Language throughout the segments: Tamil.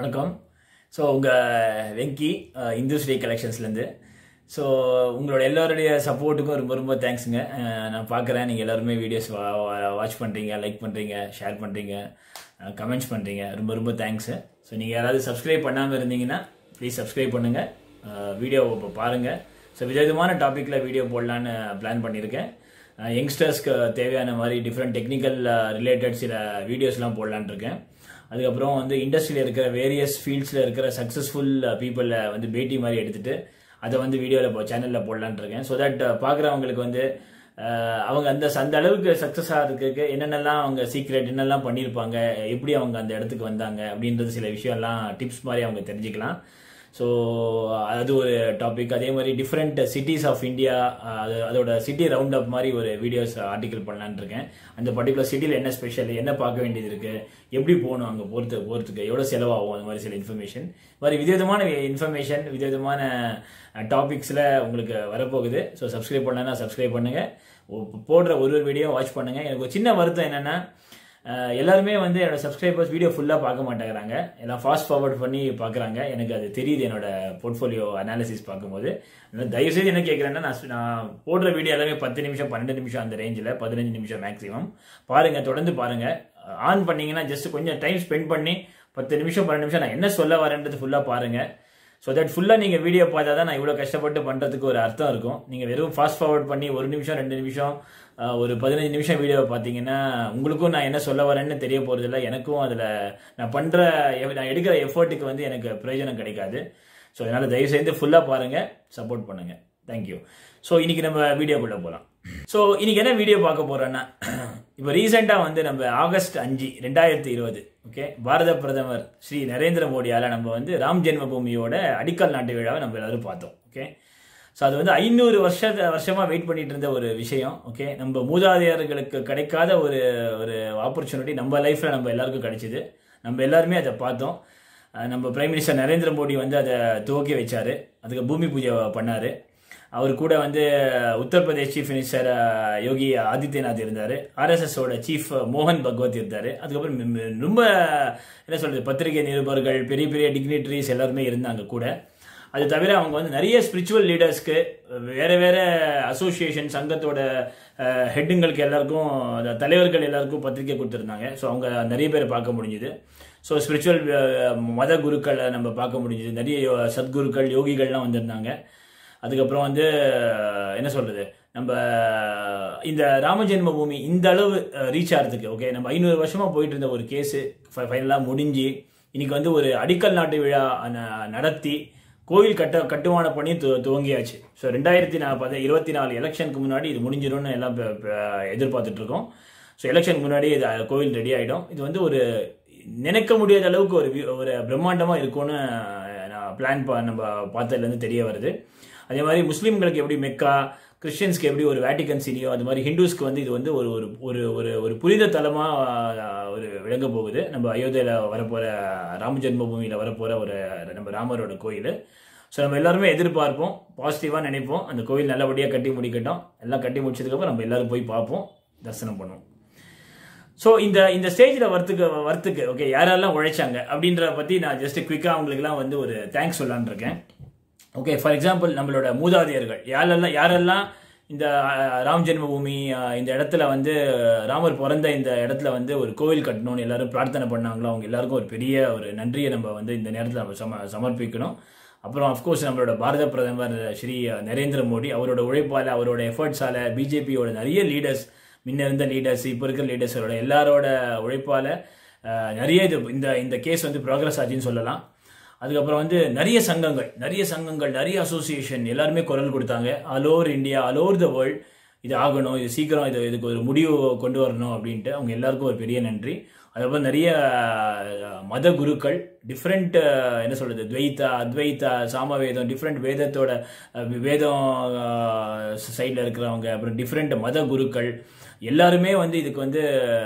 வணக்கம் ஸோ உங்கள் வெங்கி அஹ், இந்து ஸ்ரீ கலெக்ஷன்ஸ்லேருந்து ஸோ உங்களோட எல்லாருடைய சப்போர்ட்டுக்கும் ரொம்ப ரொம்ப தேங்க்ஸுங்க அஹ், நான் பார்க்குறேன் நீங்கள் எல்லாருமே வீடியோஸ் வாட்ச் பண்ணுறீங்க லைக் பண்ணுறீங்க ஷேர் பண்ணுறீங்க கமெண்ட்ஸ் பண்ணுறீங்க ரொம்ப ரொம்ப தேங்க்ஸு ஸோ நீங்கள் யாராவது சப்ஸ்கிரைப் பண்ணாமல் இருந்தீங்கன்னா ப்ளீஸ் சப்ஸ்கிரைப் பண்ணுங்கள் வீடியோ இப்போ பாருங்கள் ஸோ விதவிதமான டாப்பிக்கில் வீடியோ போடலான்னு பிளான் பண்ணியிருக்கேன் யங்ஸ்டர்ஸ்க்கு தேவையான மாதிரி டிஃப்ரெண்ட் டெக்னிக்கல் ரிலேட்டட் சில வீடியோஸ்லாம் போடலான்னு இருக்கேன் அதுக்கப்புறம் வந்து இண்டஸ்ட்ரியில் இருக்கிற வேரியஸ் ஃபீல்ட்ஸில் இருக்கிற சக்ஸஸ்ஃபுல் பீப்புளை வந்து பேட்டி மாதிரி எடுத்துட்டு அதை வந்து வீடியோவில் இப்போ சேனலில் போடலான்னு இருக்கேன் ஸோ தட் பார்க்குறவங்களுக்கு வந்து அஹ், அவங்க அந்த அந்த அளவுக்கு சக்ஸஸ் ஆகிறதுக்கு என்னென்னலாம் அவங்க சீக்ரெட் என்னெல்லாம் பண்ணியிருப்பாங்க எப்படி அவங்க அந்த இடத்துக்கு வந்தாங்க அப்படின்றது சில விஷயம்லாம் டிப்ஸ் மாதிரி அவங்க தெரிஞ்சுக்கலாம் ஸோ அது ஒரு டாபிக் அதே மாதிரி டிஃப்ரெண்ட் சிட்டிஸ் ஆஃப் இந்தியா அது அதோட சிட்டி ரவுண்ட் அப் மாதிரி ஒரு வீடியோஸ் ஆர்டிகல் பண்ணலான்னு இருக்கேன் அந்த பர்டிகுலர் சிட்டியில் என்ன ஸ்பெஷல் என்ன பார்க்க வேண்டியது இருக்கு எப்படி போகணும் அங்கே போகிறது போகிறதுக்கு எவ்வளோ செலவாகும் அந்த மாதிரி சில இன்ஃபர்மேஷன் மாதிரி விதவிதமான இன்ஃபர்மேஷன் விதவிதமான டாபிக்ஸில் உங்களுக்கு வரப்போகுது ஸோ சப்ஸ்கிரைப் பண்ணலன்னா சப்ஸ்கிரைப் பண்ணுங்கள் போடுற ஒரு ஒரு வீடியோ வாட்ச் பண்ணுங்கள் எனக்கு ஒரு சின்ன வருத்தம் என்னென்னா அஹ் எல்லாருமே வந்து என்னோட சப்ஸ்கிரைபர்ஸ் வீடியோ ஃபுல்லாக பார்க்க மாட்டேங்கிறாங்க எல்லாம் ஃபாஸ்ட் ஃபார்வர்ட் பண்ணி பார்க்குறாங்க எனக்கு அது தெரியுது என்னோட போர்ட்ஃபோலியோ அனாலிசிஸ் பார்க்கும்போது அதனால தயவுசெய்து என்ன கேட்குறேன்னா நான் சு- நான் போடுற வீடியோ எல்லாமே பத்து நிமிஷம் பன்னெண்டு நிமிஷம் அந்த ரேஞ்சில் பதினஞ்சு நிமிஷம் மேக்ஸிமம் பாருங்கள் தொடர்ந்து பாருங்கள் ஆன் பண்ணீங்கன்னா ஜஸ்ட் கொஞ்சம் டைம் ஸ்பெண்ட் பண்ணி பத்து நிமிஷம் பன்னெண்டு நிமிஷம் நான் என்ன சொல்ல வரேன்றது ஃபுல்லாக பாருங்கள் ஸோ தட் ஃபுல்லாக நீங்கள் வீடியோ பார்த்தா தான் நான் இவ்வளோ கஷ்டப்பட்டு பண்ணுறதுக்கு ஒரு அர்த்தம் இருக்கும் நீங்கள் வெறும் ஃபாஸ்ட் ஃபார்வர்ட் பண்ணி ஒரு நிமிஷம் ரெண்டு நிமிஷம் ஆஹ், ஒரு பதினஞ்சு நிமிஷம் வீடியோ பார்த்தீங்கன்னா உங்களுக்கும் நான் என்ன சொல்ல வரேன்னு தெரிய போகிறதில்ல எனக்கும் அதில் நான் பண்ணுற நான் எடுக்கிற எஃபர்ட்டுக்கு வந்து எனக்கு பிரயோஜனம் கிடைக்காது ஸோ அதனால் தயவு செய்து ஃபுல்லாக பாருங்கள் சப்போர்ட் பண்ணுங்கள் தேங்க்யூ ஸோ இன்னைக்கு நம்ம வீடியோக்குள்ளே போகலாம் ஸோ இன்னைக்கு என்ன வீடியோ பார்க்க போகிறோன்னா இப்போ ரீசெண்டாக வந்து நம்ம ஆகஸ்ட் அஞ்சு ரெண்டாயிரத்தி இருபது ஓகே பாரத பிரதமர் ஸ்ரீ நரேந்திர மோடியால் நம்ம வந்து ராம் ஜென்மபூமியோட அடிக்கல் நாட்டு விழாவை நம்ம எல்லாரும் பார்த்தோம் ஓகே ஸோ அது வந்து ஐநூறு வருஷ வருஷமாக வெயிட் பண்ணிட்டு இருந்த ஒரு விஷயம் ஓகே நம்ம மூதாதையர்களுக்கு கிடைக்காத ஒரு ஒரு ஆப்பர்ச்சுனிட்டி நம்ம லைஃப்பில் நம்ம எல்லாருக்கும் கிடைச்சிது நம்ம எல்லாருமே அதை பார்த்தோம் அஹ் நம்ம பிரைம் மினிஸ்டர் நரேந்திர மோடி வந்து அதை துவக்கி வச்சாரு அதுக்கு பூமி பூஜை பண்ணார் அவர் கூட வந்து உத்தரப்பிரதேஷ் சீஃப் மினிஸ்டர் அஹ், யோகி ஆதித்யநாத் இருந்தார் ஆர்எஸ்எஸோட சீஃப் மோகன் பகவத் இருந்தார் அதுக்கப்புறம் மி- மி- ரொம்ப என்ன சொல்றது பத்திரிகை நிருபர்கள் பெரிய பெரிய டிக்னிட்டரிஸ் எல்லாருமே இருந்தாங்க கூட அது தவிர அவங்க வந்து நிறைய ஸ்பிரிச்சுவல் லீடர்ஸ்க்கு வேற வேற அசோசியேஷன் சங்கத்தோட அஹ், ஹெட்டுங்களுக்கு எல்லாருக்கும் அந்த தலைவர்கள் எல்லாருக்கும் பத்திரிக்கை கொடுத்துருந்தாங்க ஸோ அவங்க நிறைய பேரை பார்க்க முடிஞ்சுது ஸோ ஸ்பிரிச்சுவல் மத குருக்களை நம்ம பார்க்க முடிஞ்சுது நிறைய யோ- சத்குருக்கள் யோகிகள்லாம் வந்திருந்தாங்க அதுக்கப்புறம் வந்து அஹ், என்ன சொல்றது நம்ம அஹ், இந்த ராம ஜென்ம பூமி இந்த அளவு ரீச் ஆகிறதுக்கு ஓகே நம்ம ஐநூறு வருஷமா போயிட்டு இருந்த ஒரு கேஸ் ஃபைனலாக முடிஞ்சு இன்னைக்கு வந்து ஒரு அடிக்கல் நாட்டு விழா ந- நடத்தி கோவில் கட்ட கட்டுமான பணி து துவங்கியாச்சு ஸோ ரெண்டாயிரத்தி நா பத இருபத்தி நாலு எலெக்ஷனுக்கு முன்னாடி இது முடிஞ்சிடும்னு எல்லாம் ப- ப- எதிர்பார்த்துட்டு இருக்கோம் ஸோ எலெக்ஷனுக்கு முன்னாடி இது அஹ், கோவில் ரெடி ஆகிடும் இது வந்து ஒரு நினைக்க முடியாத அளவுக்கு ஒரு வி- ஒரு பிரம்மாண்டமாக இருக்கும்னு அஹ், நான் பிளான் பா நம்ம பார்த்ததுலேருந்து தெரிய வருது அதே மாதிரி முஸ்லீம்களுக்கு எப்படி மெக்கா கிறிஸ்டியன்ஸ்க்கு எப்படி ஒரு வேட்டிகன் சினியோ அது மாதிரி ஹிந்துஸ்க்கு வந்து இது வந்து ஒரு ஒரு ஒரு ஒரு ஒரு புனித தலமாக ஒரு விளங்க போகுது நம்ம அயோத்தியில் வரப்போகிற ராம ஜென்மபூமியில் வரப்போகிற ஒரு நம்ம ராமரோட கோயில் ஸோ நம்ம எல்லாருமே எதிர்பார்ப்போம் பாசிட்டிவாக நினைப்போம் அந்த கோயில் நல்லபடியாக கட்டி முடிக்கட்டும் எல்லாம் கட்டி முடிச்சதுக்கப்புறம் நம்ம எல்லாரும் போய் பார்ப்போம் தரிசனம் பண்ணுவோம் ஸோ இந்த இந்த ஸ்டேஜில் வரத்துக்கு வரத்துக்கு ஓகே யாரெல்லாம் உழைச்சாங்க அப்படின்றத பற்றி நான் ஜஸ்ட் குயிக்காக அவங்களுக்குலாம் வந்து ஒரு தேங்க்ஸ் சொல்லலான்னு இருக்கேன் ஓகே ஃபார் எக்ஸாம்பிள் நம்மளோட மூதாதையர்கள் யாரெல்லாம் யாரெல்லாம் இந்த அஹ், ராம் ஜென்மபூமி அஹ், இந்த இடத்துல வந்து ராமர் பிறந்த இந்த இடத்துல வந்து ஒரு கோவில் கட்டணும்னு எல்லாரும் பிரார்த்தனை பண்ணாங்களோ அவங்க எல்லாருக்கும் ஒரு பெரிய ஒரு நன்றியை நம்ம வந்து இந்த நேரத்தில் நம்ம சம சமர்ப்பிக்கணும் அப்புறம் அஃப்கோர்ஸ் நம்மளோட பாரத பிரதமர் ஸ்ரீ நரேந்திர மோடி அவரோட உழைப்பால் அவரோட எஃபர்ட்ஸால் பிஜேபியோட நிறைய லீடர்ஸ் முன்ன இருந்த லீடர்ஸ் இப்போ இருக்கிற லீடர்ஸோட எல்லாரோட உழைப்பால் அஹ், நிறைய இது இந்த இந்த கேஸ் வந்து ப்ராக்ரஸ் ஆச்சுன்னு சொல்லலாம் அதுக்கப்புறம் வந்து நிறைய சங்கங்கள் நிறைய சங்கங்கள் நிறைய அசோசியேஷன் எல்லாருமே குரல் கொடுத்தாங்க all over India all over the world இது ஆகணும் இது சீக்கிரம் இது இதுக்கு ஒரு முடிவு கொண்டு வரணும் அப்படின்ட்டு அவங்க எல்லாருக்கும் ஒரு பெரிய நன்றி அதுக்கப்புறம் நிறைய அஹ், மத குருக்கள் டிஃப்ரெண்ட் என்ன சொல்றது துவைத்தா அத்வைத்தா சாமவேதம் டிஃப்ரெண்ட் வேதத்தோட அஹ், வேதம் சைடில் இருக்கிறவங்க அப்புறம் டிஃப்ரெண்ட் மத குருக்கள் எல்லாருமே வந்து இதுக்கு வந்து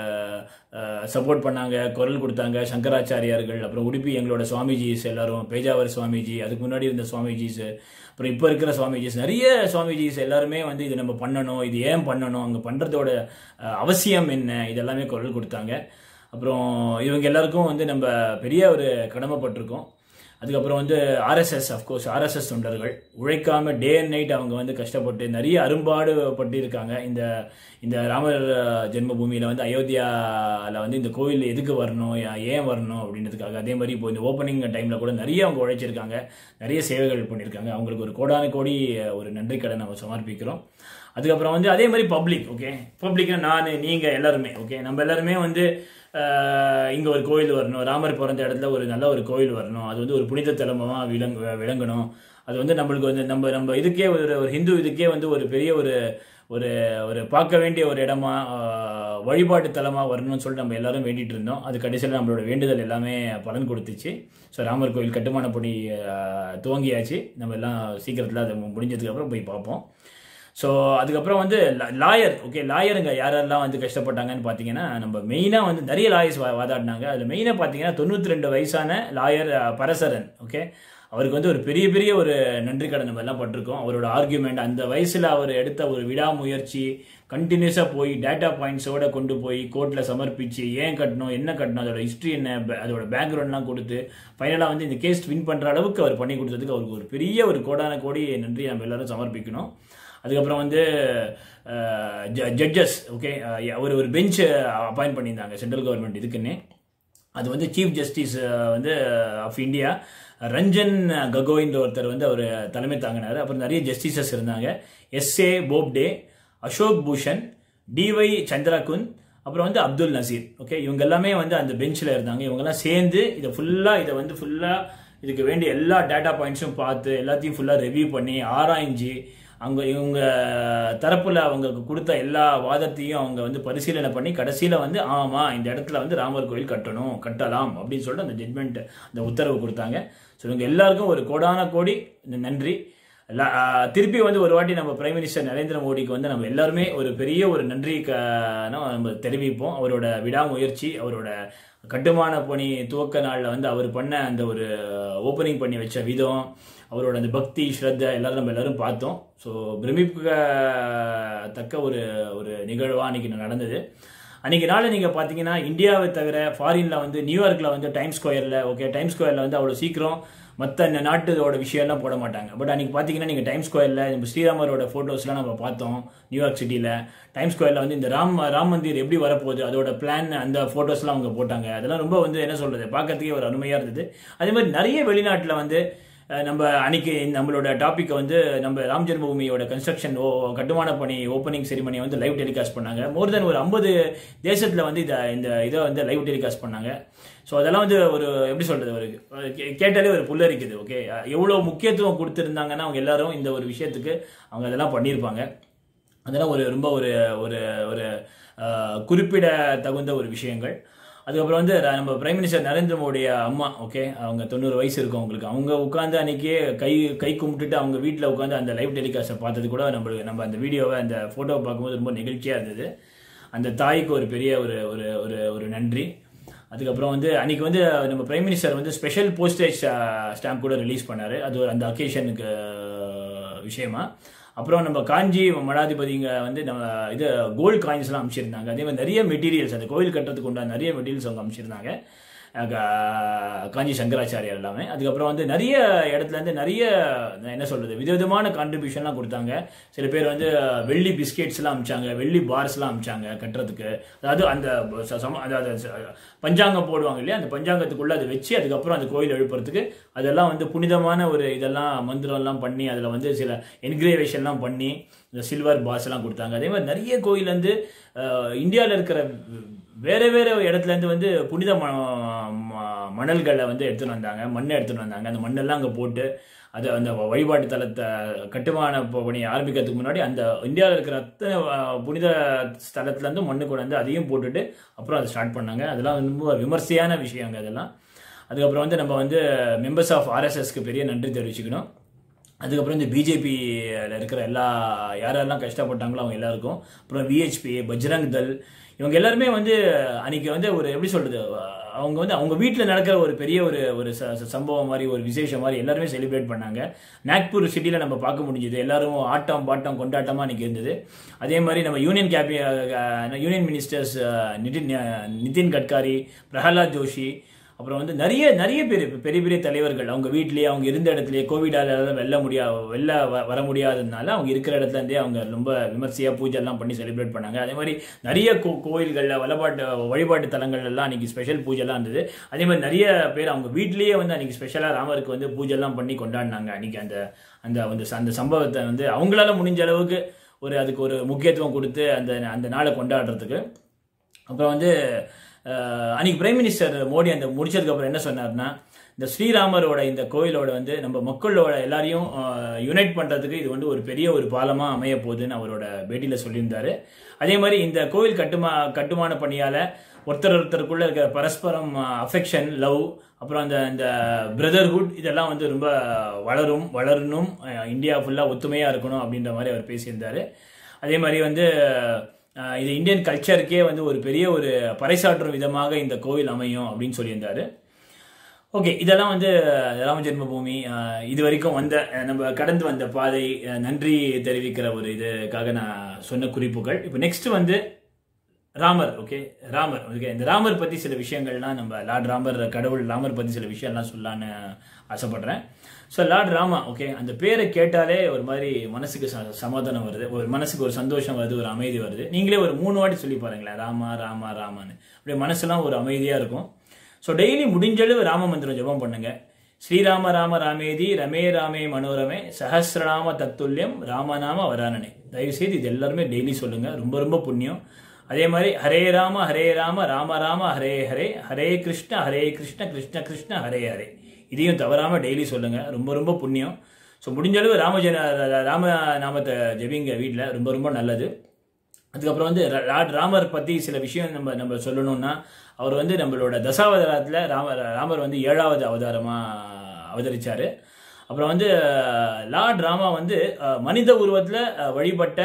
சப்போர்ட் பண்ணாங்க குரல் கொடுத்தாங்க சங்கராச்சாரியார்கள் அப்புறம் உடுப்பி எங்களோட சுவாமிஜிஸ் எல்லாரும் பேஜாவர் சுவாமிஜி அதுக்கு முன்னாடி இருந்த சுவாமிஜிஸ் அப்புறம் இப்போ இருக்கிற சுவாமிஜிஸ் நிறைய சுவாமிஜிஸ் எல்லாருமே வந்து இது நம்ம பண்ணணும் இது ஏன் பண்ணணும் அங்கே பண்ணுறதோட அவசியம் என்ன இதெல்லாமே குரல் கொடுத்தாங்க அப்புறம் இவங்க எல்லாருக்கும் வந்து நம்ம பெரிய ஒரு கடமைப்பட்டிருக்கோம் அதுக்கப்புறம் வந்து ஆர்எஸ்எஸ் அஃப்கோர்ஸ் ஆர்எஸ்எஸ் தொண்டர்கள் உழைக்காம டே அண்ட் நைட் அவங்க வந்து கஷ்டப்பட்டு நிறைய அரும்பாடு பட்டு இருக்காங்க இந்த இந்த ராமர் ஜென்மபூமியில் வந்து அயோத்தியாவில் வந்து இந்த கோவில் எதுக்கு வரணும் ஏ- ஏன் வரணும் அப்படின்றதுக்காக அதே மாதிரி இப்போ இந்த ஓப்பனிங் டைமில் கூட நிறைய அவங்க உழைச்சிருக்காங்க நிறைய சேவைகள் பண்ணியிருக்காங்க அவங்களுக்கு ஒரு கோடான கோடி ஒரு நன்றி கடன் நம்ம சமர்ப்பிக்கிறோம் அதுக்கப்புறம் வந்து அதே மாதிரி பப்ளிக் ஓகே பப்ளிக்னா நான் நீங்கள் எல்லாருமே ஓகே நம்ம எல்லாருமே வந்து இங்கே ஒரு கோயில் வரணும் ராமர் பிறந்த இடத்துல ஒரு நல்ல ஒரு கோயில் வரணும் அது வந்து ஒரு புனித தலமாக விளங் விளங்கணும் அது வந்து நம்மளுக்கு வந்து நம்ம நம்ம இதுக்கே ஒரு ஒரு ஹிந்து இதுக்கே வந்து ஒரு பெரிய ஒரு ஒரு ஒரு பார்க்க வேண்டிய ஒரு இடமா ஆஹ், வழிபாட்டு தலமாக வரணும்னு சொல்லிட்டு நம்ம எல்லாரும் வேண்டிட்டு இருந்தோம் அது கடைசியில் நம்மளோட வேண்டுதல் எல்லாமே பலன் கொடுத்துச்சு ஸோ ராமர் கோயில் கட்டுமான பணி ஆஹ், துவங்கியாச்சு நம்ம எல்லாம் சீக்கிரத்தில் அது முடிஞ்சதுக்கு அப்புறம் போய் பார்ப்போம் ஸோ அதுக்கப்புறம் வந்து லாயர் ஓகே லாயருங்க யாரெல்லாம் வந்து கஷ்டப்பட்டாங்கன்னு பார்த்தீங்கன்னா நம்ம மெயினாக வந்து நிறைய லாயர்ஸ் வாதாடினாங்க அதில் மெயினாக பார்த்தீங்கன்னா தொண்ணூற்றி ரெண்டு வயசான லாயர் பரசரன் ஓகே அவருக்கு வந்து ஒரு பெரிய பெரிய ஒரு நன்றி கடன் நம்ம எல்லாம் பட்டிருக்கோம் அவரோட ஆர்கியூமெண்ட் அந்த வயசில் அவர் எடுத்த ஒரு விடாமுயற்சி கண்டினியூஸாக போய் டேட்டா பாயிண்ட்ஸோட கொண்டு போய் கோர்ட்டில் சமர்ப்பிச்சு ஏன் கட்டணும் என்ன கட்டணும் அதோட ஹிஸ்ட்ரி என்ன ப- அதோட பேக்ரவுண்ட்லாம் கொடுத்து ஃபைனலாக வந்து இந்த கேஸ் வின் பண்ணுற அளவுக்கு அவர் பண்ணி கொடுத்ததுக்கு அவருக்கு ஒரு பெரிய ஒரு கோடான கோடி நன்றி நம்ம எல்லாரும் சமர்ப்பிக்கணும் அதுக்கப்புறம் வந்து ஜட்ஜஸ் ஓகே ஒரு ஒரு பெஞ்ச் அப்பாயிண்ட் பண்ணியிருந்தாங்க சென்ட்ரல் கவர்மெண்ட் இதுக்குன்னு அது வந்து சீஃப் ஜஸ்டிஸ் வந்து ஆஃப் இந்தியா ரஞ்சன் ககோயின்ற ஒருத்தர் வந்து அவர் தலைமை தாங்கினார் அப்புறம் நிறைய ஜஸ்டிசஸ் இருந்தாங்க எஸ்ஏ போப்டே அசோக் பூஷன் டிஒய் சந்திரகுந்த் அப்புறம் வந்து அப்துல் நசீர் ஓகே இவங்க எல்லாமே வந்து அந்த பெஞ்சில் இருந்தாங்க இவங்கெல்லாம் சேர்ந்து இதை ஃபுல்லாக இதை வந்து ஃபுல்லாக இதுக்கு வேண்டிய எல்லா டேட்டா பாயிண்ட்ஸும் பார்த்து எல்லாத்தையும் ஃபுல்லாக ரிவ்யூ பண்ணி ஆராய்ஞ்சு அவங்க இவங்க தரப்புல அவங்களுக்கு கொடுத்த எல்லா வாதத்தையும் அவங்க வந்து பரிசீலனை பண்ணி கடைசியில் வந்து ஆமா இந்த இடத்துல வந்து ராமர் கோயில் கட்டணும் கட்டலாம் அப்படின்னு சொல்லிட்டு அந்த ஜட்மெண்ட் அந்த உத்தரவு கொடுத்தாங்க ஸோ இவங்க எல்லாருக்கும் ஒரு கோடான கோடி இந்த நன்றி ல- ஆ, திருப்பி வந்து ஒரு வாட்டி நம்ம பிரைம் மினிஸ்டர் நரேந்திர மோடிக்கு வந்து நம்ம எல்லாருமே ஒரு பெரிய ஒரு நன்றி க- நம்ம தெரிவிப்போம் அவரோட விடாமுயற்சி அவரோட கட்டுமான பணி துவக்க நாளில் வந்து அவர் பண்ண அந்த ஒரு ஓப்பனிங் பண்ணி வச்ச விதம் அவரோட அந்த பக்தி ஸ்ரத்த எல்லாரும் நம்ம எல்லாரும் பார்த்தோம் ஸோ பிரமிப்புக்க தக்க ஒரு ஒரு நிகழ்வாக அன்னைக்கு நடந்தது அன்னைக்கு நாள் நீங்கள் பார்த்தீங்கன்னா இந்தியாவை தவிர ஃபாரினில் வந்து நியூயார்க்கில் வந்து டைம் ஸ்கொயரில் ஓகே டைம் ஸ்கொயரில் வந்து அவ்வளோ சீக்கிரம் மற்ற இந்த நாட்டோட விஷயம்லாம் போட மாட்டாங்க பட் அன்னைக்கு பார்த்தீங்கன்னா நீங்கள் டைம் ஸ்கொயரில் நம்ம ஸ்ரீராமரோட ஃபோட்டோஸ்லாம் நம்ம பார்த்தோம் நியூயார்க் சிட்டியில் டைம் ஸ்கொயரில் வந்து இந்த ராம் ராம் மந்திர் எப்படி வரப்போகுது அதோட பிளான் அந்த ஃபோட்டோஸ்லாம் அவங்க போட்டாங்க அதெல்லாம் ரொம்ப வந்து என்ன சொல்கிறது பார்க்கறதுக்கே ஒரு அருமையாக இருந்தது அதே மாதிரி நிறைய வெளிநாட்டில் வந்து அஹ், நம்ம அன்னைக்கு நம்மளோட டாபிக்கை வந்து நம்ம ராம் ஜென்மபூமியோட கன்ஸ்ட்ரக்ஷன் ஓ கட்டுமான பணி ஓப்பனிங் செரிமனியை வந்து லைவ் டெலிகாஸ்ட் பண்ணாங்க மோர் தென் ஒரு ஐம்பது தேசத்தில் வந்து இதை இந்த இதை வந்து லைவ் டெலிகாஸ்ட் பண்ணாங்க ஸோ அதெல்லாம் வந்து ஒரு எப்படி சொல்றது ஒரு ஒரு கே- கேட்டாலே ஒரு புல்லரிக்குது ஓகே எவ்வளோ முக்கியத்துவம் கொடுத்துருந்தாங்கன்னா அவங்க எல்லாரும் இந்த ஒரு விஷயத்துக்கு அவங்க அதெல்லாம் பண்ணியிருப்பாங்க அதெல்லாம் ஒரு ரொம்ப ஒரு ஒரு ஒரு அஹ், குறிப்பிட தகுந்த ஒரு விஷயங்கள் அதுக்கப்புறம் வந்து ர- நம்ம பிரைம் மினிஸ்டர் நரேந்திர மோடிய அம்மா ஓகே அவங்க தொண்ணூறு வயசு இருக்கும் அவங்களுக்கு அவங்க உட்காந்து அன்னைக்கு கை கை கும்பிட்டுட்டு அவங்க வீட்டில் உட்காந்து அந்த லைவ் டெலிகாஸ்ட்டை பார்த்தது கூட நம்மளுக்கு நம்ம அந்த வீடியோவை அந்த ஃபோட்டோவை பார்க்கும்போது ரொம்ப நெகிழ்ச்சியாக இருந்தது அந்த தாய்க்கு ஒரு பெரிய ஒரு ஒரு ஒரு ஒரு நன்றி அதுக்கப்புறம் வந்து அன்னைக்கு வந்து நம்ம பிரைம் மினிஸ்டர் வந்து ஸ்பெஷல் போஸ்டேஜ் ஸ்டாம்ப் கூட ரிலீஸ் பண்ணாரு அது ஒரு அந்த அக்கேஷனுக்கு விஷயமா அப்புறம் நம்ம காஞ்சி மடாதிபதிங்க வந்து நம்ம இது கோல்டு காயின்ஸ்லாம் அமைச்சிருந்தாங்க அதே மாதிரி நிறைய மெட்டீரியல்ஸ் அந்த கோயில் கட்டுறதுக்கு உண்டான நிறைய மெட்டீரியல்ஸ் அவங்க அமைச்சிருந்தாங்க அஹ் கா- காஞ்சி சங்கராச்சாரியார் எல்லாமே அதுக்கப்புறம் வந்து நிறைய இடத்துல இருந்து நிறைய என்ன சொல்றது விதவிதமான கான்ட்ரிபியூஷன்லாம் கொடுத்தாங்க சில பேர் வந்து வெள்ளி பிஸ்கெட்ஸ்லாம் அமிச்சாங்க வெள்ளி பார்ஸ்லாம் அமிச்சாங்க கட்டுறதுக்கு அதாவது அந்த ச- சம அதாவது ச- பஞ்சாங்கம் போடுவாங்க இல்லையா அந்த பஞ்சாங்கத்துக்குள்ள அதை வச்சு அதுக்கப்புறம் அந்த கோயில் எழுப்புறதுக்கு அதெல்லாம் வந்து புனிதமான ஒரு இதெல்லாம் மந்திரம்லாம் பண்ணி அதில் வந்து சில என்கிரேவேஷன்லாம் பண்ணி இந்த சில்வர் பாஸ் எல்லாம் கொடுத்தாங்க அதே மாதிரி நிறைய கோயில் வந்து இந்தியாவில் இருக்கிற வேற வேற இடத்துல இருந்து வந்து புனித ம ம- மணல்களை வந்து எடுத்துன்னு வந்தாங்க மண்ணை எடுத்துன்னு வந்தாங்க அந்த மண்ணெல்லாம் அங்கே போட்டு அது அந்த வழிபாட்டு தலத்தை கட்டுமான ப- பணி ஆரம்பிக்கிறதுக்கு முன்னாடி அந்த இந்தியாவில் இருக்கிற அத்தனை அஹ், புனித ஸ்தலத்துல இருந்து மண்ணு கொண்டு வந்து அதையும் போட்டுட்டு அப்புறம் அதை ஸ்டார்ட் பண்ணாங்க அதெல்லாம் ரொம்ப விமர்சையான விஷயங்க அதெல்லாம் அதுக்கப்புறம் வந்து நம்ம வந்து மெம்பர்ஸ் ஆஃப் ஆர்எஸ்எஸ்க்கு பெரிய நன்றி தெரிவிச்சுக்கணும் அதுக்கப்புறம் இந்த பிஜேபியில் இருக்கிற எல்லா யாரெல்லாம் கஷ்டப்பட்டாங்களோ அவங்க எல்லாருக்கும் அப்புறம் விஹெச்பி பஜ்ரங் தல் இவங்க எல்லாருமே வந்து அன்னைக்கு வந்து ஒரு எப்படி சொல்றது அவங்க வந்து அவங்க வீட்டில் நடக்கிற ஒரு பெரிய ஒரு ஒரு ச- ச- சம்பவம் மாதிரி ஒரு விசேஷம் மாதிரி எல்லாருமே செலிப்ரேட் பண்ணாங்க நாக்பூர் சிட்டியில் நம்ம பார்க்க முடிஞ்சுது எல்லாரும் ஆட்டம் பாட்டம் கொண்டாட்டமாக அன்னைக்கு இருந்தது அதே மாதிரி நம்ம யூனியன் கேபி யூனியன் மினிஸ்டர்ஸ் நிதின் நிதின் கட்காரி பிரகலாத் ஜோஷி அப்புறம் வந்து நிறைய நிறைய பேர் இப்ப பெரிய பெரிய தலைவர்கள் அவங்க வீட்லயே அவங்க இருந்த இடத்துலயே கோவிடால வெல்ல முடியா வெளில வ- வர முடியாததுனால அவங்க இருக்கிற இடத்துல இருந்தே அவங்க ரொம்ப விமர்சையா பூஜை எல்லாம் பண்ணி செலிப்ரேட் பண்ணாங்க அதே மாதிரி நிறைய கோ கோயில்கள்ல வழிபாட்டு வழிபாட்டு தலங்கள் எல்லாம் அன்னைக்கு ஸ்பெஷல் பூஜை எல்லாம் இருந்தது அதே மாதிரி நிறைய பேர் அவங்க வீட்லயே வந்து அன்னைக்கு ஸ்பெஷலா ராமருக்கு வந்து பூஜை எல்லாம் பண்ணி கொண்டாடினாங்க அன்னைக்கு அந்த அந்த வந்து அந்த சம்பவத்தை வந்து அவங்களால முடிஞ்ச அளவுக்கு ஒரு அதுக்கு ஒரு முக்கியத்துவம் கொடுத்து அந்த அந்த நாளை கொண்டாடுறதுக்கு அப்புறம் வந்து அஹ், அன்னைக்கு பிரைம் மினிஸ்டர் மோடி அந்த முடிச்சதுக்கு அப்புறம் என்ன சொன்னார்னா இந்த ஸ்ரீராமரோட இந்த கோயிலோட வந்து நம்ம மக்களோட எல்லாரையும் யுனைட் பண்றதுக்கு இது வந்து ஒரு பெரிய ஒரு பாலமா அமைய போகுதுன்னு அவரோட பேட்டியில சொல்லியிருந்தாரு அதே மாதிரி இந்த கோயில் கட்டுமா கட்டுமான பணியால ஒருத்தர் ஒருத்தருக்குள்ள இருக்கிற பரஸ்பரம் அஃபெக்ஷன் லவ் அப்புறம் அந்த இந்த பிரதர்ஹுட் இதெல்லாம் வந்து ரொம்ப வளரும் வளரணும் அஹ், இந்தியா ஃபுல்லாக ஒத்துமையாக இருக்கணும் அப்படின்ற மாதிரி அவர் பேசியிருந்தாரு அதே மாதிரி வந்து அஹ், இது இந்தியன் கல்ச்சருக்கே வந்து ஒரு பெரிய ஒரு பறைசாற்றும் விதமாக இந்த கோவில் அமையும் அப்படின்னு சொல்லியிருந்தாரு ஓகே இதெல்லாம் வந்து ராம ஜென்மபூமி அஹ், இது வரைக்கும் வந்த அஹ், நம்ம கடந்து வந்த பாதை அஹ், நன்றி தெரிவிக்கிற ஒரு இதுக்காக நான் சொன்ன குறிப்புகள் இப்போ நெக்ஸ்ட் வந்து ராமர் ஓகே ராமர் ஓகே இந்த ராமர் பற்றி சில விஷயங்கள்லாம் நம்ம லார்ட் ராமர் கடவுள் ராமர் பற்றி சில விஷயம்லாம் சொல்லலான்னு ஆசைப்படுறேன் ஸோ லார்ட் ராமா ஓகே அந்த பேரை கேட்டாலே ஒரு மாதிரி மனசுக்கு ச- சமாதானம் வருது ஒரு மனசுக்கு ஒரு சந்தோஷம் வருது ஒரு அமைதி வருது நீங்களே ஒரு மூணு வாட்டி சொல்லி பாருங்களேன் ராமா ராமா ராமான்னு அப்படியே மனசுலாம் ஒரு அமைதியாக இருக்கும் ஸோ டெய்லி முடிஞ்சளவு ராம மந்திரம் ஜெபம் பண்ணுங்க ஸ்ரீராம ராம ராமேதி ரமே ராமே மனோரமே சஹஸ்ரநாம தத்துல்யம் ராமநாம வரானனே தயவுசெய்து இது எல்லாருமே டெய்லி சொல்லுங்க ரொம்ப ரொம்ப புண்ணியம் அதே மாதிரி ஹரே ராம ஹரே ராம ராம ராம ஹரே ஹரே ஹரே கிருஷ்ண ஹரே கிருஷ்ண கிருஷ்ண கிருஷ்ண ஹரே ஹரே இதையும் தவறாம டெய்லி சொல்லுங்க ரொம்ப ரொம்ப புண்ணியம் ஸோ முடிஞ்ச அளவு ராமஜன ராம நாமத்தை ஜெபிங்க வீட்டில் ரொம்ப ரொம்ப நல்லது அதுக்கப்புறம் வந்து ரா- லார்ட் ராமர் பற்றி சில விஷயம் நம்ம நம்ம சொல்லணும்னா அவர் வந்து நம்மளோட தசாவதாரத்தில் ராமர் ராமர் வந்து ஏழாவது அவதாரமாக அவதரிச்சார் அப்புறம் வந்து அஹ், லார்ட் ராமா வந்து அஹ், மனித உருவத்தில் வழிபட்ட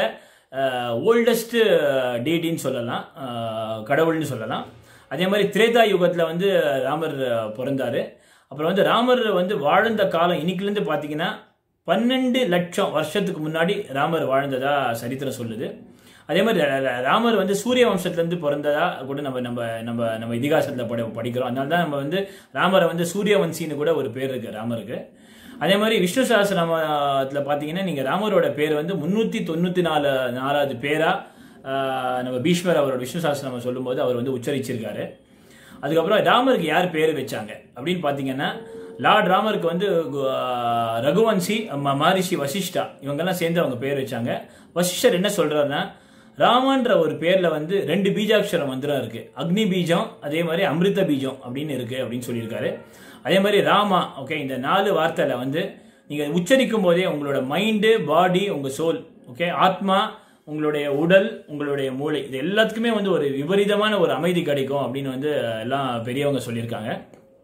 ஓல்டஸ்ட் டீடின்னு சொல்லலாம் அஹ், கடவுள்னு சொல்லலாம் அதே மாதிரி திரேதா யுகத்தில் வந்து ராமர் அஹ், பிறந்தாரு அப்புறம் வந்து ராமர் வந்து வாழ்ந்த காலம் இன்னைக்குலேருந்து பார்த்தீங்கன்னா பன்னெண்டு லட்சம் வருஷத்துக்கு முன்னாடி ராமர் வாழ்ந்ததா சரித்திரம் சொல்லுது அதே மாதிரி ர- ர- ராமர் வந்து சூரிய வம்சத்துலேருந்து பிறந்ததா கூட நம்ம நம்ம நம்ம நம்ம இதிகாசத்தில் படி படிக்கிறோம் அதனால தான் நம்ம வந்து ராமரை வந்து சூரியவன்சின்னு கூட ஒரு பேர் இருக்கு ராமருக்கு அதே மாதிரி விஷ்ணு சஹஸ்ரநாமத்தில் பார்த்தீங்கன்னா நீங்கள் ராமரோட பேர் வந்து முந்நூற்றி தொண்ணூற்றி நாலு நாலாவது பேரா ஆஹ், நம்ம பீஷ்மர் அவரோட விஷ்ணு சஹஸ்ரநாமம் சொல்லும்போது அவர் வந்து உச்சரிச்சிருக்காரு அதுக்கப்புறம் ராமருக்கு யார் பேர் வச்சாங்க அப்படின்னு பார்த்தீங்கன்னா லார்ட் ராமருக்கு வந்து ஆஹ், ரகுவன்சி ம- மகரிஷி வசிஷ்டா இவங்கெல்லாம் சேர்ந்து அவங்க பேர் வச்சாங்க வசிஷ்டர் என்ன சொல்றாருன்னா ராமன்ற ஒரு பேர்ல வந்து ரெண்டு பீஜாட்சர மந்திரம் இருக்கு அக்னி பீஜம் அதே மாதிரி அமிர்த பீஜம் அப்படின்னு இருக்கு அப்படின்னு சொல்லியிருக்காரு அதே மாதிரி ராமா ஓகே இந்த நாலு வார்த்தையில வந்து நீங்க உச்சரிக்கும் போதே உங்களோட மைண்டு பாடி உங்க சோல் ஓகே ஆத்மா உங்களுடைய உடல் உங்களுடைய மூளை இது எல்லாத்துக்குமே வந்து ஒரு விபரீதமான ஒரு அமைதி கிடைக்கும் அப்படின்னு வந்து எல்லாம் பெரியவங்க சொல்லியிருக்காங்க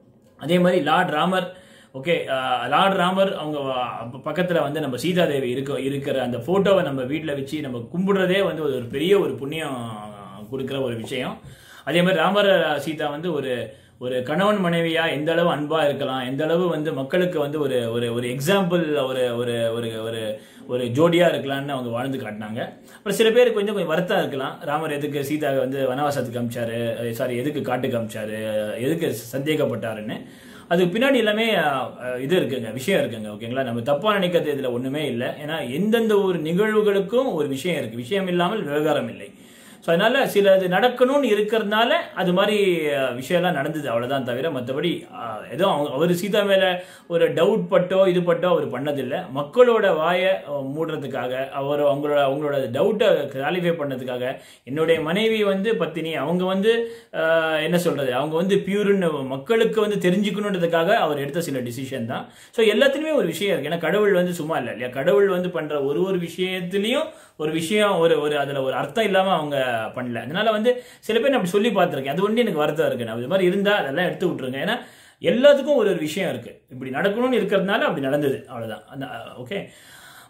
அதே மாதிரி lord Ramar okay lord Ramar அவங்க அப்ப பக்கத்துல வந்து நம்ம சீதாதேவி இருக்க இருக்கிற அந்த போட்டோவை நம்ம வீட்டில் வச்சு நம்ம கும்பிடுறதே வந்து ஒரு பெரிய ஒரு புண்ணியம் கொடுக்குற ஒரு விஷயம் அதே மாதிரி ராமர் சீதா வந்து ஒரு ஒரு கணவன் மனைவியா எந்த அளவு அன்பா இருக்கலாம் எந்த அளவு வந்து மக்களுக்கு வந்து ஒரு ஒரு ஒரு எக்ஸாம்பிள் ஒரு ஒரு ஒரு ஒரு ஒரு ஜோடியா இருக்கலாம்னு அவங்க வாழ்ந்து காட்டினாங்க அப்புறம் சில பேருக்கு கொஞ்சம் கொஞ்சம் வருத்தம் இருக்கலாம் ராமர் எதுக்கு சீதா வந்து வனவாசத்துக்கு அமிச்சாரு சாரி எதுக்கு காட்டுக்கு அமிச்சாரு எதுக்கு சந்தேகப்பட்டாருன்னு அதுக்கு பின்னாடி எல்லாமே அஹ், இது இருக்குங்க விஷயம் இருக்குங்க ஓகேங்களா நம்ம தப்பா நினைக்கிறது இதுல ஒண்ணுமே இல்லை ஏன்னா எந்தெந்த ஒரு நிகழ்வுகளுக்கும் ஒரு விஷயம் இருக்கு விஷயம் இல்லாமல் விவகாரம் இல்லை ஸோ அதனால சில இது நடக்கணும்னு இருக்கிறதுனால அது மாதிரி அஹ், விஷயம்லாம் நடந்தது அவ்வளவுதான் தவிர மற்றபடி ஏதோ அவங்க- அவர் சீதா மேல ஒரு டவுட் பட்டோ இது பட்டோ அவர் பண்ணதில்லை மக்களோட வாயை அஹ், மூடுறதுக்காக அவர் அவங்களோட அவங்களோட டவுட்டை கிளாரிஃபை பண்ணதுக்காக என்னுடைய மனைவி வந்து பத்தினி அவங்க வந்து அஹ், என்ன சொல்றது அவங்க வந்து பியூர்னு மக்களுக்கு வந்து தெரிஞ்சுக்கணுன்றதுக்காக அவர் எடுத்த சில டிசிஷன் தான் ஸோ எல்லாத்துலேயுமே ஒரு விஷயம் இருக்கு ஏன்னா கடவுள் வந்து சும்மா இல்லை இல்லையா கடவுள் வந்து பண்ற ஒரு ஒரு விஷயத்துலையும் ஒரு விஷயம் ஒரு ஒரு அதுல ஒரு அர்த்தம் இல்லாம அவங்க பண்ணல அதனால வந்து சில பேர் நான் அப்படி சொல்லி பார்த்துருக்கேன் அது ஒன்று எனக்கு வருத்தம் இருக்கு நான் இது மாதிரி இருந்தா அதெல்லாம் எடுத்து விட்டுருங்க ஏன்னா எல்லாத்துக்கும் ஒரு ஒரு விஷயம் இருக்கு இப்படி நடக்கணும்னு இருக்கிறதுனால அப்படி நடந்தது அவ்வளவுதான் அந்த ஓகே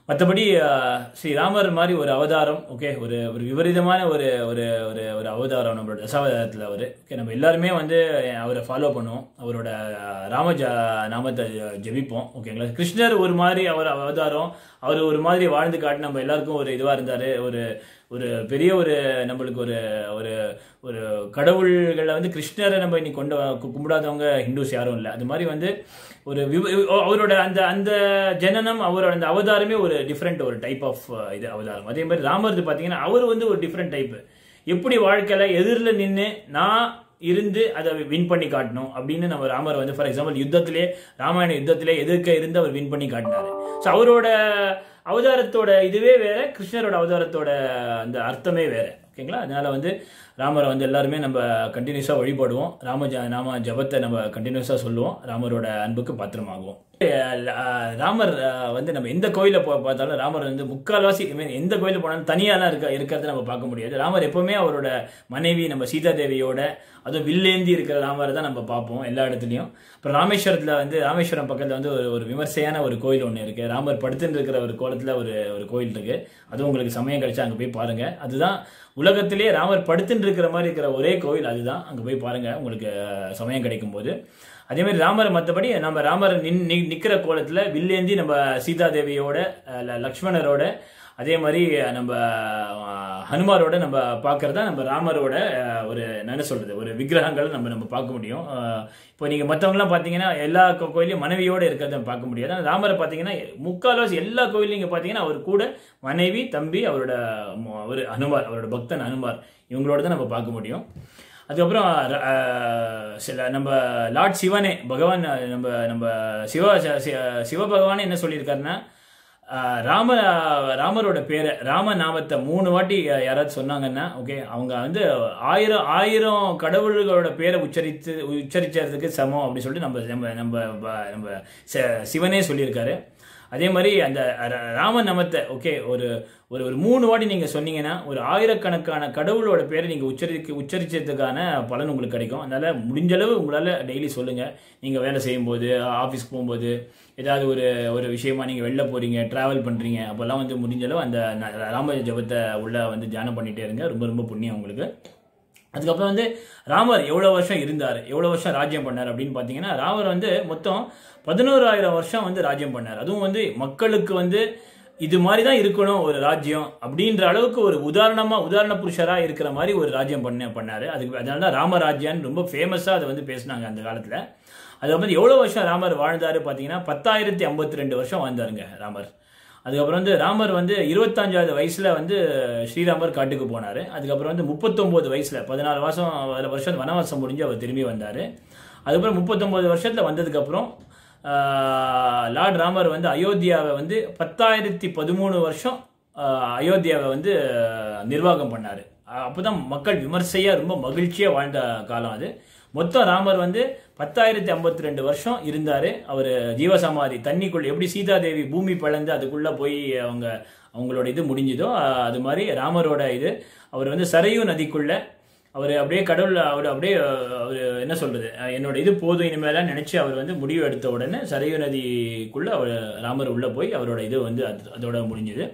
மற்றபடி ஸ்ரீ ராமர் மாதிரி ஒரு அவதாரம் ஓகே ஒரு ஒரு விபரீதமான ஒரு ஒரு ஒரு ஒரு அவதாரம் நம்மளோட தசாவதாரத்தில் அவர் ஓகே நம்ம எல்லாருமே வந்து அவரை ஃபாலோ பண்ணுவோம் அவரோட அஹ், ராம ஜ நாமத்தை ஜெபிப்போம் ஓகேங்களா கிருஷ்ணர் ஒரு மாதிரி அவர் அவதாரம் அவர் ஒரு மாதிரி வாழ்ந்து காட்டி நம்ம எல்லாருக்கும் ஒரு இதுவாக இருந்தார் ஒரு ஒரு பெரிய ஒரு நம்மளுக்கு ஒரு ஒரு ஒரு கடவுள்களை வந்து கிருஷ்ணரை நம்ம இன்னைக்கு கொண்டு வ- கு- கும்பிடாதவங்க ஹிந்துஸ் யாரும் இல்லை அது மாதிரி வந்து ஒரு விவ- அவரோட அந்த அந்த ஜனனம் அவரோட அந்த அவதாரமே ஒரு டிஃப்ரெண்ட் ஒரு டைப் ஆஃப் இது அவதாரம் அதே மாதிரி ராமர்து பார்த்தீங்கன்னா அவர் வந்து ஒரு டிஃப்ரெண்ட் டைப் எப்படி வாழ்க்கையில எதிரில் நின்று நான் இருந்து அதை வின் பண்ணி காட்டணும் அப்படின்னு நம்ம ராமர் வந்து ஃபார் எக்ஸாம்பிள் யுத்தத்திலே ராமாயண யுத்தத்திலே எதிர்க்க இருந்து அவர் வின் பண்ணி காட்டினாரு ஸோ அவரோட அவதாரத்தோட இதுவே வேற கிருஷ்ணரோட அவதாரத்தோட அந்த அர்த்தமே வேற ஓகேங்களா அதனால வந்து ராமரை வந்து எல்லாருமே நம்ம கண்டினியூஸாக வழிபடுவோம் ராம ஜ நாம ஜபத்தை நம்ம கண்டினியூஸாக சொல்லுவோம் ராமரோட அன்புக்கு பாத்திரமாகுவோம் அஹ் ராமர் அஹ், வந்து நம்ம எந்த கோயிலில் போ பார்த்தாலும் ராமர் வந்து முக்கால்வாசி I mean, எந்த கோயிலில் போனாலும் தனியாலாம் இருக்க இருக்கிறத நம்ம பார்க்க முடியாது ராமர் எப்பவுமே அவரோட மனைவி நம்ம சீதா தேவியோட அதுவும் வில்லேந்தி இருக்கிற ராமரை தான் நம்ம பார்ப்போம் எல்லா இடத்துலையும் அப்புறம் ராமேஸ்வரத்தில் வந்து ராமேஸ்வரம் பக்கத்தில் வந்து ஒரு ஒரு விமர்சையான ஒரு கோயில் ஒன்று இருக்குது ராமர் படுத்துன்னு இருக்கிற ஒரு கோலத்தில் ஒரு ஒரு கோயில் இருக்குது அதுவும் உங்களுக்கு சமயம் கிடைச்சா அங்கே போய் பாருங்கள் அதுதான் உலகத்திலே ராமர் படுத்துன்னு இருக்கிற மாதிரி இருக்கிற ஒரே கோயில் அதுதான் அங்கே போய் பாருங்கள் உங்களுக்கு அஹ், சமயம் கிடைக்கும் போது அதே மாதிரி ராமர் மற்றபடி நம்ம ராமர் நின் நி- நிக்கிற கோலத்தில் வில்லேந்தி நம்ம சீதா தேவியோட அஹ், ல- லக்ஷ்மணரோட அதே மாதிரி அஹ், நம்ம அஹ், ஹனுமாரோட நம்ம பார்க்கறதா நம்ம ராமரோட அஹ், ஒரு நான் என்ன சொல்றது ஒரு விக்கிரகங்கள் நம்ம நம்ம பார்க்க முடியும் அஹ், இப்போ நீங்க மற்றவங்கலாம் பார்த்தீங்கன்னா எல்லா கோ- கோயிலையும் மனைவியோட இருக்கிறத நம்ம பார்க்க முடியாது ஆனா ராமரை பார்த்தீங்கன்னா முக்கால்வாசி எல்லா கோயிலையும் நீங்க பார்த்தீங்கன்னா அவர் கூட மனைவி தம்பி அவரோட மு- அவர் அனுமார் அவரோட பக்தன் அனுமார் இவங்களோட தான் நம்ம பார்க்க முடியும் அதுக்கப்புறம் ர- அஹ், சில நம்ம லார்ட் சிவனே பகவான் அஹ், நம்ம நம்ம சிவ சி- சி- சிவபகவானே என்ன சொல்லியிருக்காருன்னா அஹ், ராம ராமரோட பேரை ராம நாமத்தை மூணு வாட்டி யா- யாராவது சொன்னாங்கன்னா ஓகே அவங்க வந்து ஆயிரம் ஆயிரம் கடவுள்களோட பேரை உச்சரித்து உச்சரிச்சதுக்கு சமம் அப்படின்னு சொல்லிட்டு நம்ம நம்ம நம்ம ப- நம்ம ச- சிவனே சொல்லியிருக்காரு அதே மாதிரி அந்த ர- ராம நாமத்தை ஓகே ஒரு ஒரு ஒரு மூணு வாட்டி நீங்கள் சொன்னீங்கன்னா ஒரு ஆயிரக்கணக்கான கடவுளோட பேரை நீங்கள் உச்சரிக்க உச்சரிச்சதுக்கான பலன் உங்களுக்கு கிடைக்கும் அதனால் முடிஞ்ச அளவு உங்களால் டெய்லி சொல்லுங்கள் நீங்கள் வேலை செய்யும்போது ஆஃபீஸ்க்கு போகும்போது ஏதாவது ஒரு ஒரு விஷயமா நீங்கள் வெளில போகிறீங்க ட்ராவல் பண்ணுறீங்க அப்போல்லாம் வந்து முடிஞ்ச அளவு அந்த ந- ராம ஜபத்தை உள்ள வந்து தியானம் பண்ணிகிட்டே இருங்க ரொம்ப ரொம்ப புண்ணியம் உங்களுக்கு அதுக்கப்புறம் வந்து ராமர் எவ்வளோ வருஷம் இருந்தார் எவ்வளோ வருஷம் ராஜ்யம் பண்ணார் அப்படின்னு பார்த்தீங்கன்னா ராமர் வந்து மொத்தம் பதினோராயிரம் வருஷம் வந்து ராஜ்யம் பண்ணார் அதுவும் வந்து மக்களுக்கு வந்து இது மாதிரி தான் இருக்கணும் ஒரு ராஜ்யம் அப்படின்ற அளவுக்கு ஒரு உதாரணமாக உதாரண புருஷராக இருக்கிற மாதிரி ஒரு ராஜ்யம் பண்ண பண்ணார் அதுக்கு அதனால தான் ராமராஜ்யான்னு ரொம்ப ஃபேமஸாக அதை வந்து பேசினாங்க அந்த காலத்தில் அது வந்து எவ்வளோ வருஷம் ராமர் வாழ்ந்தார் பார்த்தீங்கன்னா பத்தாயிரத்தி ஐம்பத்தி ரெண்டு வருஷம் வாழ்ந்தாருங்க ராமர் அதுக்கப்புறம் வந்து ராமர் வந்து இருபத்தஞ்சாவது வயசுல வந்து ஸ்ரீராமர் காட்டுக்கு போனார் அதுக்கப்புறம் வந்து முப்பத்தொம்போது வயசுல பதினாலு வருஷம் வருஷம் வனவாசம் முடிஞ்சு அவர் திரும்பி வந்தார் அதுக்கப்புறம் முப்பத்தொம்போது வருஷத்தில் வந்ததுக்கப்புறம் லார்ட் ராமர் வந்து அயோத்தியாவை வந்து பத்தாயிரத்தி பதிமூணு வருஷம் ஆஹ், அயோத்தியாவை வந்து நிர்வாகம் பண்ணார் அப்போதான் மக்கள் விமர்சையாக ரொம்ப மகிழ்ச்சியாக வாழ்ந்த காலம் அது மொத்தம் ராமர் வந்து பத்தாயிரத்தி ஐம்பத்தி ரெண்டு வருஷம் இருந்தார் அவர் ஜீவசமாதி தண்ணிக்குள்ள எப்படி சீதாதேவி பூமி பிளந்து அதுக்குள்ளே போய் அவங்க அவங்களோட இது முடிஞ்சுதோ அஹ், அது மாதிரி ராமரோட இது அவர் வந்து சரையு நதிக்குள்ள அவர் அப்படியே கடவுள் அவர் அப்படியே அவர் என்ன சொல்றது அஹ், என்னோட இது போதும் இனிமேலாம் நினைச்சு அவர் வந்து முடிவு எடுத்த உடனே சரையு நதிக்குள்ள அவர் ராமர் உள்ள போய் அவரோட இது வந்து அது- அதோட முடிஞ்சுது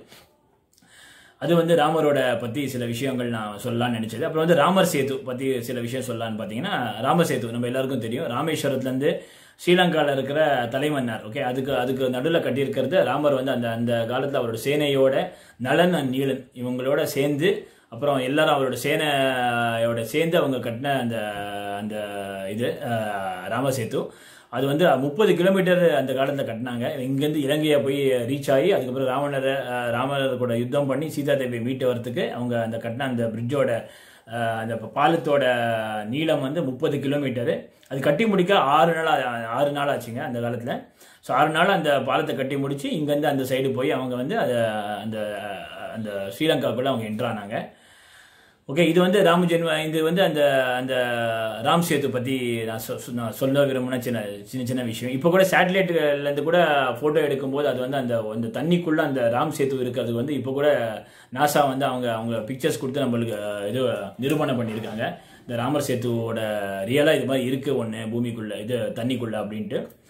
அது வந்து ராமரோட பற்றி சில விஷயங்கள் நான் சொல்லலாம்னு நினச்சது அப்புறம் வந்து ராமர் சேது பற்றி சில விஷயம் சொல்லலாம்னு பார்த்தீங்கன்னா ராமர் சேது நம்ம எல்லாருக்கும் தெரியும் ராமேஸ்வரத்துலேருந்து ஸ்ரீலங்காவில் இருக்கிற தலைமன்னார் ஓகே அதுக்கு அதுக்கு நடுவில் கட்டியிருக்கிறது ராமர் வந்து அந்த அந்த காலத்தில் அவரோட சேனையோட நலன் அண்ட் நீலன் இவங்களோட சேர்ந்து அப்புறம் எல்லாரும் அவரோட சேனையோட சேர்ந்து அவங்க கட்டின அந்த அந்த இது அஹ், ராமசேது அது வந்து முப்பது கிலோமீட்டர் அந்த காலத்தில் கட்டினாங்க இங்கேருந்து இலங்கையை போய் ரீச் ஆகி அதுக்கப்புறம் ராவணரை அஹ், ராமர் கூட யுத்தம் பண்ணி சீதா தேவி மீட்டு வரத்துக்கு அவங்க அந்த கட்டின அந்த பிரிட்ஜோட அந்த பாலத்தோட நீளம் வந்து முப்பது கிலோமீட்டரு அது கட்டி முடிக்க ஆறு நாள் ஆ- ஆறு நாள் ஆச்சுங்க அந்த காலத்தில் ஸோ ஆறு நாள் அந்த பாலத்தை கட்டி முடிச்சு இங்கேருந்து அந்த சைடு போய் அவங்க வந்து அதை அந்த அந்த ஸ்ரீலங்காக்குள்ளே அவங்க என்ட்ரானாங்க ஓகே இது வந்து ராம ஜென்ம இது வந்து அந்த அந்த ராம் சேத்து பற்றி நான் சொ- சொ- நான் சொல்ல விரும்பின சின்ன சின்ன சின்ன விஷயம் இப்போ கூட சேட்டலைட்லேருந்து கூட ஃபோட்டோ எடுக்கும்போது அது வந்து அந்த அந்த தண்ணிக்குள்ளே அந்த ராம் சேத்து இருக்கிறது வந்து இப்போ கூட நாசா வந்து அவங்க அவங்க பிக்சர்ஸ் கொடுத்து நம்மளுக்கு அஹ், இது நிரூபணம் பண்ணியிருக்காங்க இந்த ராமர் சேத்துவோட ரியலாக இது மாதிரி இருக்குது ஒன்று பூமிக்குள்ளே இது தண்ணிக்குள்ளே அப்படின்ட்டு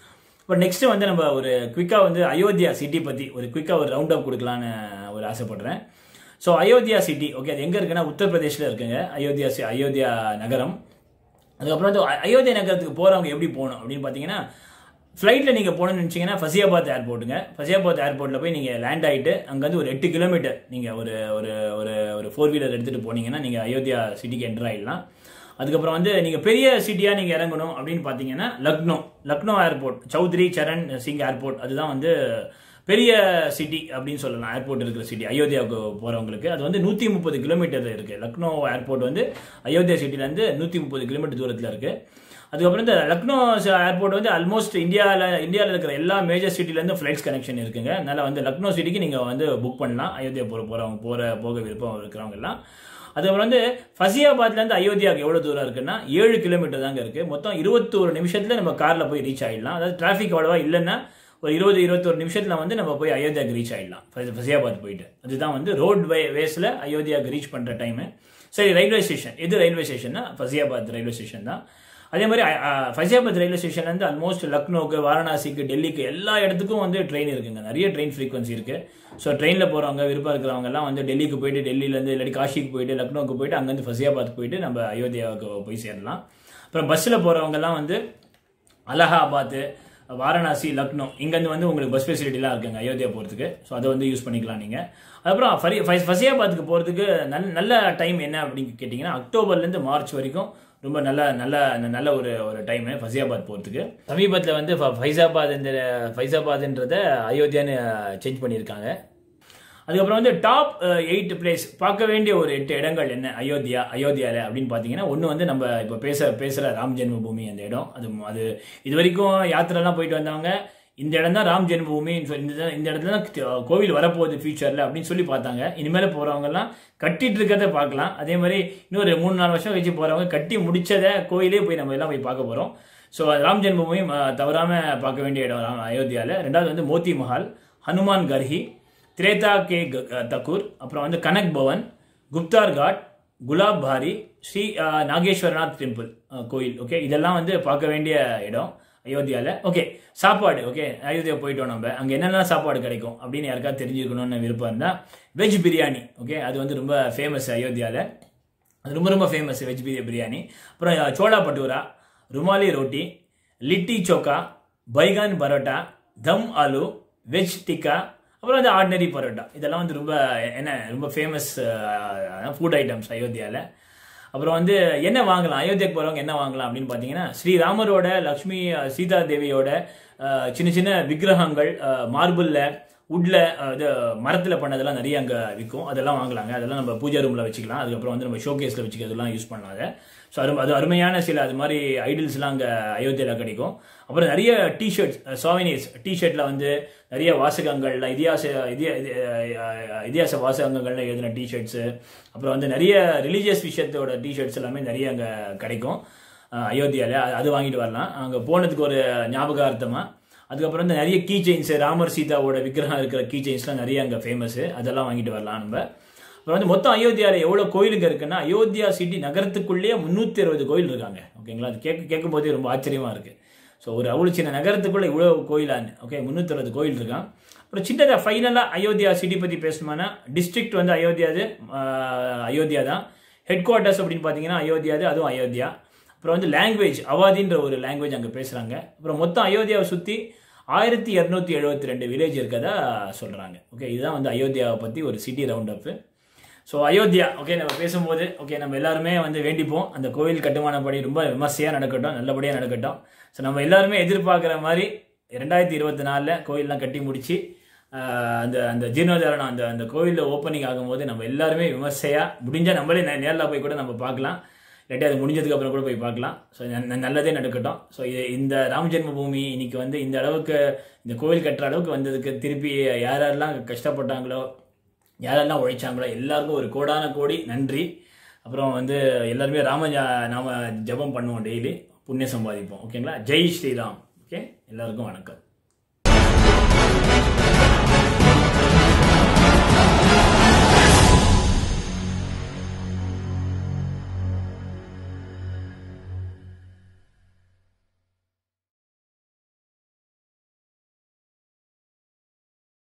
இப்போ நெக்ஸ்ட் வந்து நம்ம ஒரு குயிக்காக வந்து அயோத்தியா சிட்டி பற்றி ஒரு குயிக்காக ஒரு ரவுண்ட் அப் கொடுக்கலான்னு ஒரு ஆசைப்படுறேன் ஸோ அயோத்தியா சிட்டி ஓகே அது எங்கே இருக்குன்னா உத்தரப்பிரதேசில் இருக்குங்க அயோத்தியா சி- அயோத்தியா நகரம் அதுக்கப்புறம் வந்து அ- அயோத்தியா நகரத்துக்கு போகிறவங்க எப்படி போகணும் அப்படின்னு பார்த்தீங்கன்னா ஃப்ளைட்டில் நீங்கள் போகணும்னு நினச்சிங்கன்னா ஃபசியாபாத் ஏர்போர்ட்டுங்க ஃபசியாபாத் ஏர்போர்ட்டில் போய் நீங்கள் லேண்ட் ஆகிட்டு அங்கேருந்து ஒரு எட்டு கிலோமீட்டர் நீங்கள் ஒரு ஒரு ஒரு ஒரு ஃபோர் வீலர் எடுத்துகிட்டு போனீங்கன்னா நீங்கள் அயோத்தியா சிட்டிக்கு என்டர் ஆகிடலாம் அதுக்கப்புறம் வந்து நீங்கள் பெரிய சிட்டியாக நீங்கள் இறங்கணும் அப்படின்னு பார்த்தீங்கன்னா லக்னோ லக்னோ ஏர்போர்ட் சௌத்ரி சரண் சிங் ஏர்போர்ட் அதுதான் வந்து பெரிய சிட்டி அப்படின்னு சொல்லலாம் ஏர்போர்ட் இருக்கிற சிட்டி அயோத்தியாவுக்கு போகிறவங்களுக்கு அது வந்து நூற்றி முப்பது கிலோமீட்டர் இருக்குது லக்னோ ஏர்போர்ட் வந்து அயோத்தியா சிட்டிலேருந்து நூற்றி முப்பது கிலோமீட்டர் தூரத்தில் இருக்குது அதுக்கப்புறம் இந்த லக்னோ ஏர்போர்ட் வந்து ஆல்மோஸ்ட் இந்தியாவில் இந்தியாவில் இருக்கிற எல்லா மேஜர் சிட்டிலேருந்து ஃப்ளைட்ஸ் கனெக்ஷன் இருக்குங்க அதனால் வந்து லக்னோ சிட்டிக்கு நீங்கள் வந்து புக் பண்ணலாம் அயோத்தியா போகிற போகிறவங்க போகிற போக விருப்பம் இருக்கிறவங்க எல்லாம் அதுக்கப்புறம் வந்து ஃபசியாபாத்லேருந்து அயோத்தியாவுக்கு எவ்வளோ தூரம் இருக்குன்னா ஏழு கிலோமீட்டர் தாங்க இருக்குது மொத்தம் இருபத்தோரு நிமிஷத்தில் நம்ம காரில் போய் ரீச் ஆகிடலாம் அதாவது டிராஃபிக் அவ்வளோவா இல்லைன்னா ஒரு இருபது இருபத்தொரு நிமிஷத்தில் வந்து நம்ம போய் அயோத்தியாவுக்கு ரீச் ஆகிடலாம் ஃப- ஃபசியாபாத் போயிட்டு அதுதான் வந்து ரோட் வே வேஸில் அயோத்தியாவுக்கு ரீச் பண்ணுற டைமு சரி ரயில்வே ஸ்டேஷன் எது ரயில்வே ஸ்டேஷன்னா ஃபசியாபாத் ரயில்வே ஸ்டேஷன் தான் அதே மாதிரி அ- அ, ஃபைசாபாத் ரயில்வே ஸ்டேஷன்லேருந்து ஆல்மோஸ்ட் லக்னோக்கு வாரணாசிக்கு டெல்லிக்கு எல்லா இடத்துக்கும் வந்து ட்ரெயின் இருக்குங்க நிறைய ட்ரெயின் ஃப்ரீக்வன்சி இருக்கு ஸோ ட்ரெயினில் போகிறவங்க விருப்பம் இருக்கிறவங்க எல்லாம் வந்து டெல்லிக்கு போயிட்டு டெல்லியிலேருந்து இல்லாட்டி காஷிக்கு போயிட்டு லக்னோக்கு போயிட்டு அங்கேருந்து ஃபசியாபாத் போயிட்டு நம்ம அயோத்தியாவுக்கு போய் சேரலாம் அப்புறம் பஸ்ஸில் போகிறவங்கெல்லாம் வந்து அலகாபாத் வாரணாசி லக்னோ இங்கேருந்து வந்து உங்களுக்கு பஸ் ஃபெசிலிட்டிலாம் இருக்குங்க அயோத்தியா போகிறதுக்கு ஸோ அதை வந்து யூஸ் பண்ணிக்கலாம் நீங்கள் அப்புறம் ஃபரி ஃபை- ஃபசியாபாத்துக்கு போகிறதுக்கு நல்ல நல்ல டைம் என்ன அப்படின்னு கேட்டிங்கன்னா அக்டோபர்லேருந்து மார்ச் வரைக்கும் ரொம்ப நல்ல நல்ல நல்ல ஒரு ஒரு டைமு ஃபசியாபாத் போகிறதுக்கு சமீபத்தில் வந்து ஃப- ஃபைசாபாத் இந்த ஃபைசாபாத்ன்றத அயோத்தியான்னு சேஞ்ச் பண்ணியிருக்காங்க அதுக்கப்புறம் வந்து டாப் எயிட் பிளேஸ் பார்க்க வேண்டிய ஒரு எட்டு இடங்கள் என்ன அயோத்தியா அயோத்தியாவில் அப்படின்னு பார்த்தீங்கன்னா ஒன்று வந்து நம்ம இப்போ பேச பேசுகிற ராம் ஜென்மபூமி அந்த இடம் அது அது இது வரைக்கும் யாத்திரைலாம் போயிட்டு வந்தவங்க இந்த இடம் தான் ராம் ஜென்மபூமின்னு சொல்லி இந்த இந்த இடத்துல தான் தி- கோவில் வரப்போகுது ஃபியூச்சரில் அப்படின்னு சொல்லி பார்த்தாங்க இனிமேல் போகிறவங்கலாம் கட்டிட்டு இருக்கிறத பார்க்கலாம் அதே மாதிரி இன்னொரு மூணு நாலு வருஷம் கழிச்சு போகிறவங்க கட்டி முடிச்சதை கோயிலே போய் நம்ம எல்லாம் போய் பார்க்க போகிறோம் ஸோ ராம் ஜென்மபூமி தவறாமல் பார்க்க வேண்டிய இடம் ராம் அயோத்தியாவில் ரெண்டாவது வந்து மோத்தி மஹால் ஹனுமான் கர்ஹி திரேதா கே க- க- தக்கூர் அப்புறம் வந்து கனக் பவன் குப்தார் காட் குலாப் பாரி ஸ்ரீ அஹ், நாகேஸ்வரநாத் டெம்பிள் அஹ், கோயில் ஓகே இதெல்லாம் வந்து பார்க்க வேண்டிய இடம் அயோத்தியாவில் ஓகே சாப்பாடு ஓகே அயோத்தியா போயிட்டோம் நம்ம அங்கே என்னென்ன சாப்பாடு கிடைக்கும் அப்படின்னு யாருக்காவது தெரிஞ்சுக்கணும்னு விருப்பம் இருந்தால் வெஜ் பிரியாணி ஓகே அது வந்து ரொம்ப ஃபேமஸ் அயோத்தியாவில் அது ரொம்ப ரொம்ப ஃபேமஸ் வெஜ் பிரியா பிரியாணி அப்புறம் அஹ், சோளா பட்டூரா ருமாலி ரொட்டி லிட்டி சோக்கா பைகான் பரோட்டா தம் ஆலு வெஜ் டிக்கா அப்புறம் வந்து ஆர்டினரி பரோட்டா இதெல்லாம் வந்து ரொம்ப என்ன ரொம்ப ஃபேமஸ் ஃபுட் ஐட்டம்ஸ் அயோத்தியாவில் அப்புறம் வந்து என்ன வாங்கலாம் அயோத்தியாக்கு போகிறவங்க என்ன வாங்கலாம் அப்படின்னு பார்த்தீங்கன்னா ஸ்ரீராமரோட லக்ஷ்மி அஹ், சீதா தேவியோட அஹ், சின்ன சின்ன விக்கிரகங்கள் மார்பிளில் உட்ல இது மரத்தில் பண்ணதெல்லாம் நிறைய அங்கே விற்கும் அதெல்லாம் வாங்கலாங்க அதெல்லாம் நம்ம பூஜா ரூமில் வச்சுக்கலாம் அதுக்கப்புறம் வந்து நம்ம ஷோகேஸில் வச்சுக்கிறதுலாம் யூஸ் பண்ணலாம் அதை ஸோ அது அது அருமையான சில அது மாதிரி ஐடில்ஸ்லாம் அங்கே அயோத்தியாவில் கிடைக்கும் அப்புறம் நிறைய டிஷர்ட்ஸ் சோவினிஸ் டிஷர்ட்டில் வந்து நிறைய வாசகங்கள்ல இதிகாச இதிய இது- அஹ் இதிகாச வாசகங்கள்ல எழுதின டிஷர்ட்ஸு அப்புறம் வந்து நிறைய ரிலீஜியஸ் விஷயத்தோட டிஷர்ட்ஸ் எல்லாமே நிறைய அங்கே கிடைக்கும் அயோத்தியாவில் அது வாங்கிட்டு வரலாம் அங்கே போனதுக்கு ஒரு ஞாபகார்த்தமாக அதுக்கப்புறம் வந்து நிறைய கீ செயின்ஸ் ராமர் சீதாவோட விக்கிரகம் இருக்கிற கீ செயின்ஸ்லாம் நிறைய அங்கே ஃபேமஸ் அதெல்லாம் வாங்கிட்டு வரலாம் நம்ம அப்புறம் வந்து மொத்தம் அயோத்தியாவில் எவ்வளோ கோயிலுங்க இருக்குன்னா அயோத்தியா சிட்டி நகரத்துக்குள்ளேயே முந்நூற்றி அறுபது கோயில் இருக்காங்க ஓகேங்களா அது கேட்க கேட்கும் போதே ரொம்ப ஆச்சரியமா இருக்கு ஸோ ஒரு அவ்வளோ சின்ன நகரத்துக்குள்ள இவ்வளோ கோயிலான்னு ஓகே முந்நூற்றி அறுபது கோயில் இருக்கான் அப்புறம் சின்னதாக ஃபைனலாக அயோத்தியா சிட்டி பற்றி பேசணுமானா டிஸ்ட்ரிக்ட் வந்து அயோத்தியாது ஆஹ், அயோத்தியா தான் ஹெட் குவார்ட்டர்ஸ் அப்படின்னு பார்த்தீங்கன்னா அயோத்தியாது அதுவும் அயோத்தியா அப்புறம் வந்து லாங்குவேஜ் அவாதின்ற ஒரு லாங்குவேஜ் அங்கே பேசுகிறாங்க அப்புறம் மொத்தம் அயோத்தியாவை சுற்றி ஆயிரத்தி இரநூத்தி எழுபத்தி ரெண்டு வில்லேஜ் இருக்கதா சொல்கிறாங்க ஓகே இதுதான் வந்து அயோத்தியாவை பற்றி ஒரு சிட்டி ரவுண்ட் அப்பு ஸோ அயோத்தியா ஓகே நம்ம பேசும்போது ஓகே நம்ம எல்லாருமே வந்து வேண்டிப்போம் அந்த கோவில் கட்டுமான பணி ரொம்ப விமர்சையாக நடக்கட்டும் நல்லபடியாக நடக்கட்டும் ஸோ நம்ம எல்லாருமே எதிர்பார்க்குற மாதிரி ரெண்டாயிரத்தி இருபத்தி நாலில் கோயிலெலாம் கட்டி முடிச்சு ஆஹ், அந்த அந்த ஜீர்ணோதாரணம் அந்த அந்த கோவிலில் ஓப்பனிங் ஆகும்போது நம்ம எல்லாருமே விமர்சையாக முடிஞ்சால் நம்மளே நே- நேர்ல போய் கூட நம்ம பார்க்கலாம் இல்லாட்டி அது முடிஞ்சதுக்கு அப்புறம் கூட போய் பார்க்கலாம் ஸோ நல்லதே நடக்கட்டும் ஸோ இந்த ராம ஜென்மபூமி இன்னைக்கு வந்து இந்த அளவுக்கு இந்த கோவில் கட்டுற அளவுக்கு வந்ததுக்கு திருப்பி யார் யாரெல்லாம் கஷ்டப்பட்டாங்களோ யாரெல்லாம் உழைச்சாங்களோ எல்லாருக்கும் ஒரு கோடான கோடி நன்றி அப்புறம் வந்து எல்லாருமே ராம ஜ- நாம ஜெபம் பண்ணுவோம் டெய்லி புண்ணியம் சம்பாதிப்போம் ஓகேங்களா ஜெய் ஸ்ரீராம் ஓகே எல்லாருக்கும் வணக்கம்